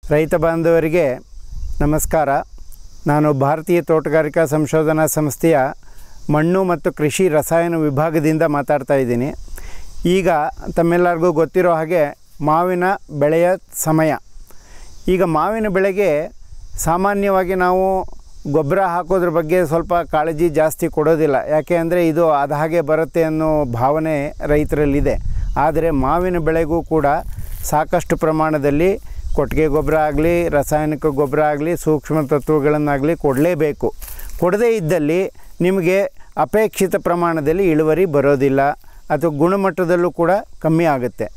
ರೈತ ಬಾಂಧವರಿಗೆ ನಮಸ್ಕಾರ ನಾನು ಭಾರತೀಯ ತೋಟಗಾರಿಕಾ ಸಂಶೋಧನಾ ಸಂಸ್ಥೆಯ ಮಣ್ಣು ಮತ್ತು ಕೃಷಿ ರಸಾಯನ ವಿಭಾಗದಿಂದ ಮಾತಾಡ್ತಾ ಇದ್ದೀನಿ ಈಗ ತಮ್ಮೆಲ್ಲರಿಗೂ ಗೊತ್ತಿರೋ ಹಾಗೆ ಮಾವಿನ ಬೆಳೆಯ ಸಮಯ ಈಗ ಮಾವಿನ ಬೆಳೆಗೆ ಸಾಮಾನ್ಯವಾಗಿ ನಾವು ಗೊಬ್ಬರ ಹಾಕೋದ್ರ ಬಗ್ಗೆ ಸ್ವಲ್ಪ ಕಾಳಜಿ ಜಾಸ್ತಿ ಕೊಡೋದಿಲ್ಲ ಯಾಕೆ ಅಂದರೆ ಇದು ಅದು ಹಾಗೆ ಬರುತ್ತೆ ಅನ್ನೋ ಭಾವನೆ ರೈತರಲ್ಲಿದೆ ಆದರೆ ಮಾವಿನ ಬೆಳೆಗೂ ಕೂಡ ಸಾಕಷ್ಟು ಪ್ರಮಾಣದಲ್ಲಿ ಕೊಟ್ಟಿಗೆ ಗೊಬ್ಬರ ಆಗಲಿ ರಾಸಾಯನಿಕ ಗೊಬ್ಬರ ಆಗಲಿ ಸೂಕ್ಷ್ಮ ತತ್ವಗಳನ್ನಾಗಲಿ ಕೊಡಲೇಬೇಕು ಕೊಡದೇ ಇದ್ದಲ್ಲಿ ನಿಮಗೆ ಅಪೇಕ್ಷಿತ ಪ್ರಮಾಣದಲ್ಲಿ ಇಳುವರಿ ಬರೋದಿಲ್ಲ ಅಥವಾ ಗುಣಮಟ್ಟದಲ್ಲೂ ಕೂಡ ಕಮ್ಮಿ ಆಗುತ್ತೆ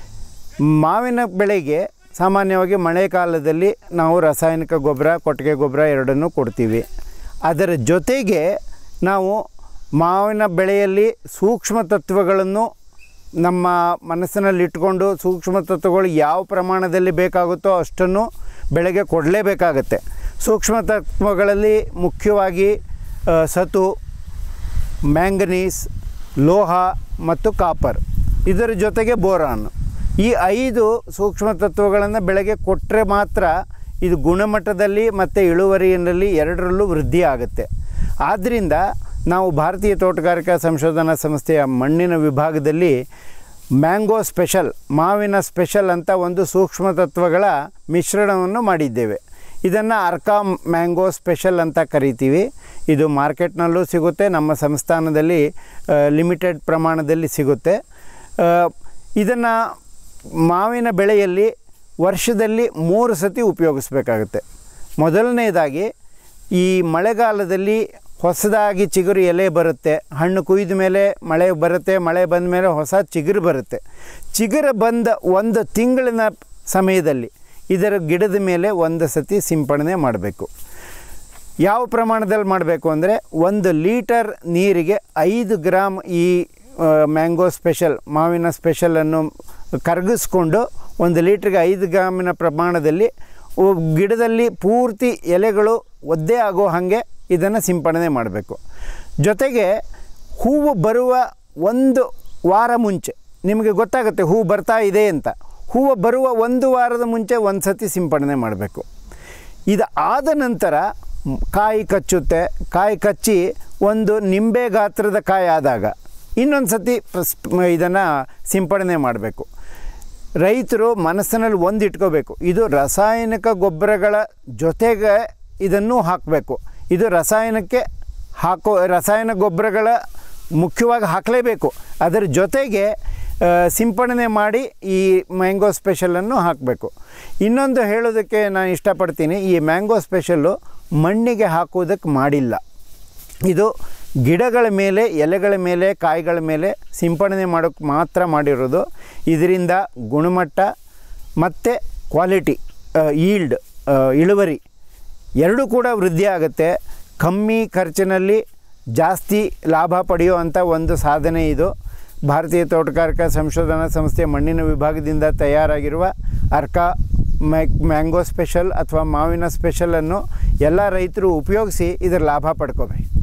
ಮಾವಿನ ಬೆಳೆಗೆ ಸಾಮಾನ್ಯವಾಗಿ ಮಳೆಗಾಲದಲ್ಲಿ ನಾವು ರಾಸಾಯನಿಕ ಗೊಬ್ಬರ ಕೊಟ್ಟಿಗೆ ಗೊಬ್ಬರ ಎರಡನ್ನೂ ಕೊಡ್ತೀವಿ ಅದರ ಜೊತೆಗೆ ನಾವು ಮಾವಿನ ಬೆಳೆಯಲ್ಲಿ ಸೂಕ್ಷ್ಮ ತತ್ವಗಳನ್ನು ನಮ್ಮ ಮನಸ್ಸಿನಲ್ಲಿಟ್ಕೊಂಡು ಸೂಕ್ಷ್ಮ ತತ್ವಗಳು ಯಾವ ಪ್ರಮಾಣದಲ್ಲಿ ಬೇಕಾಗುತ್ತೋ ಅಷ್ಟನ್ನು ಬೆಳೆಗೆ ಕೊಡಲೇಬೇಕಾಗತ್ತೆ ಸೂಕ್ಷ್ಮ ತತ್ವಗಳಲ್ಲಿ ಮುಖ್ಯವಾಗಿ ಆ, ಸತು ಮ್ಯಾಂಗನೀಸ್ ಲೋಹ ಮತ್ತು ಕಾಪರ್ ಇದರ ಜೊತೆಗೆ ಬೋರಾನ್ ಈ ಐದು ಸೂಕ್ಷ್ಮ ತತ್ವಗಳನ್ನು ಬೆಳೆಗೆ ಕೊಟ್ಟರೆ ಮಾತ್ರ ಇದು ಗುಣಮಟ್ಟದಲ್ಲಿ ಮತ್ತು ಇಳುವರಿಯಲ್ಲಿ ಎರಡರಲ್ಲೂ ವೃದ್ಧಿ ಆಗುತ್ತೆ ಆದ್ದರಿಂದ ನಾವು ಭಾರತೀಯ ತೋಟಗಾರಿಕಾ ಸಂಶೋಧನಾ ಸಂಸ್ಥೆಯ ಮಣ್ಣಿನ ವಿಭಾಗದಲ್ಲಿ ಮ್ಯಾಂಗೋ ಸ್ಪೆಷಲ್ ಮಾವಿನ ಸ್ಪೆಷಲ್ ಅಂತ ಒಂದು ಸೂಕ್ಷ್ಮ ತತ್ವಗಳ ಮಿಶ್ರಣವನ್ನು ಮಾಡಿದ್ದೇವೆ ಇದನ್ನು ಅರ್ಕಾ ಮ್ಯಾಂಗೋ ಸ್ಪೆಷಲ್ ಅಂತ ಕರಿತೀವಿ ಇದು ಮಾರ್ಕೆಟ್ನಲ್ಲೂ ಸಿಗುತ್ತೆ ನಮ್ಮ ಸಂಸ್ಥಾನದಲ್ಲಿ ಲಿಮಿಟೆಡ್ ಪ್ರಮಾಣದಲ್ಲಿ ಸಿಗುತ್ತೆ ಇದನ್ನು ಮಾವಿನ ಬೆಳೆಯಲ್ಲಿ ವರ್ಷದಲ್ಲಿ ಮೂರು ಸತಿ ಉಪಯೋಗಿಸ್ಬೇಕಾಗುತ್ತೆ ಮೊದಲನೇದಾಗಿ ಈ ಮಳೆಗಾಲದಲ್ಲಿ ಹೊಸದಾಗಿ ಚಿಗುರು ಎಲೆ ಬರುತ್ತೆ ಹಣ್ಣು ಕುಯ್ದ ಮೇಲೆ ಮಳೆ ಬರುತ್ತೆ ಮಳೆ ಬಂದ ಮೇಲೆ ಹೊಸ ಚಿಗುರು ಬರುತ್ತೆ ಚಿಗುರು ಬಂದ ಒಂದು ತಿಂಗಳಿನ ಸಮಯದಲ್ಲಿ ಇದರ ಗಿಡದ ಮೇಲೆ ಒಂದು ಸತಿ ಸಿಂಪಡಣೆ ಮಾಡಬೇಕು ಯಾವ ಪ್ರಮಾಣದಲ್ಲಿ ಮಾಡಬೇಕು ಅಂದರೆ ಒಂದು ಲೀಟರ್ ನೀರಿಗೆ ಐದು ಗ್ರಾಮ್ ಈ ಆ, ಮ್ಯಾಂಗೋ ಸ್ಪೆಷಲ್ ಮಾವಿನ ಸ್ಪೆಷಲನ್ನು ಕರಗಿಸ್ಕೊಂಡು ಒಂದು ಲೀಟ್ರಿಗೆ ಐದು ಗ್ರಾಮಿನ ಪ್ರಮಾಣದಲ್ಲಿ ಉ- ಗಿಡದಲ್ಲಿ ಪೂರ್ತಿ ಎಲೆಗಳು ಒದ್ದೆ ಆಗೋ ಹಾಗೆ ಇದನ್ನು ಸಿಂಪಡಣೆ ಮಾಡಬೇಕು ಜೊತೆಗೆ ಹೂವು ಬರುವ ಒಂದು ವಾರ ಮುಂಚೆ ನಿಮಗೆ ಗೊತ್ತಾಗುತ್ತೆ ಹೂವು ಬರ್ತಾ ಇದೆ ಅಂತ ಹೂವು ಬರುವ ಒಂದು ವಾರದ ಮುಂಚೆ ಒಂದು ಸತಿ ಸಿಂಪಡಣೆ ಮಾಡಬೇಕು ಇದು ಆದ ನಂತರ ಮ್, ಕಾಯಿ ಕಚ್ಚುತ್ತೆ ಕಾಯಿ ಕಚ್ಚಿ ಒಂದು ನಿಂಬೆ ಗಾತ್ರದ ಕಾಯಿ ಆದಾಗ ಇನ್ನೊಂದು ಸತಿ ಇದನ್ನು ಸಿಂಪಡಣೆ ಮಾಡಬೇಕು ರೈತರು ಮನಸ್ಸಿನಲ್ಲಿ ಒಂದು ಇಟ್ಕೋಬೇಕು ಇದು ರಾಸಾಯನಿಕ ಗೊಬ್ಬರಗಳ ಜೊತೆಗೆ ಇದನ್ನು ಹಾಕಬೇಕು ಇದು ರಾಸಾಯನಕ್ಕೆ ಹಾಕೋ ರಾಸಾಯನ ಗೊಬ್ಬರಗಳ ಮುಖ್ಯವಾಗಿ ಹಾಕಲೇಬೇಕು ಅದರ ಜೊತೆಗೆ ಆ, ಸಿಂಪಡಣೆ ಮಾಡಿ ಈ ಮ್ಯಾಂಗೋ ಸ್ಪೆಷಲನ್ನು ಹಾಕಬೇಕು ಇನ್ನೊಂದು ಹೇಳೋದಕ್ಕೆ ನಾನು ಇಷ್ಟಪಡ್ತೀನಿ ಈ ಮ್ಯಾಂಗೋ ಸ್ಪೆಷಲ್ಲು ಮಣ್ಣಿಗೆ ಹಾಕೋದಕ್ಕೆ ಮಾಡಿಲ್ಲ ಇದು ಗಿಡಗಳ ಮೇಲೆ ಎಲೆಗಳ ಮೇಲೆ ಕಾಯಿಗಳ ಮೇಲೆ ಸಿಂಪಡಣೆ ಮಾಡೋಕ್ಕೆ ಮಾತ್ರ ಮಾಡಿರೋದು ಇದರಿಂದ ಗುಣಮಟ್ಟ ಮತ್ತು ಕ್ವಾಲಿಟಿ ಈಲ್ಡ್ ಇಳುವರಿ ಎರಡೂ ಕೂಡ ವೃದ್ಧಿ ಆಗುತ್ತೆ ಕಮ್ಮಿ ಖರ್ಚಿನಲ್ಲಿ ಜಾಸ್ತಿ ಲಾಭ ಪಡೆಯುವಂಥ ಒಂದು ಸಾಧನೆ ಇದು ಭಾರತೀಯ ತೋಟಗಾರಿಕಾ ಸಂಶೋಧನಾ ಸಂಸ್ಥೆಯ ಮಣ್ಣಿನ ವಿಭಾಗದಿಂದ ತಯಾರಾಗಿರುವ ಅರ್ಕಾ ಮ್ಯಾಕ್ ಮ್ಯಾಂಗೋ ಸ್ಪೆಷಲ್ ಅಥವಾ ಮಾವಿನ ಸ್ಪೆಷಲನ್ನು ಎಲ್ಲ ರೈತರು ಉಪಯೋಗಿಸಿ ಇದರ ಲಾಭ ಪಡ್ಕೋಬೇಕು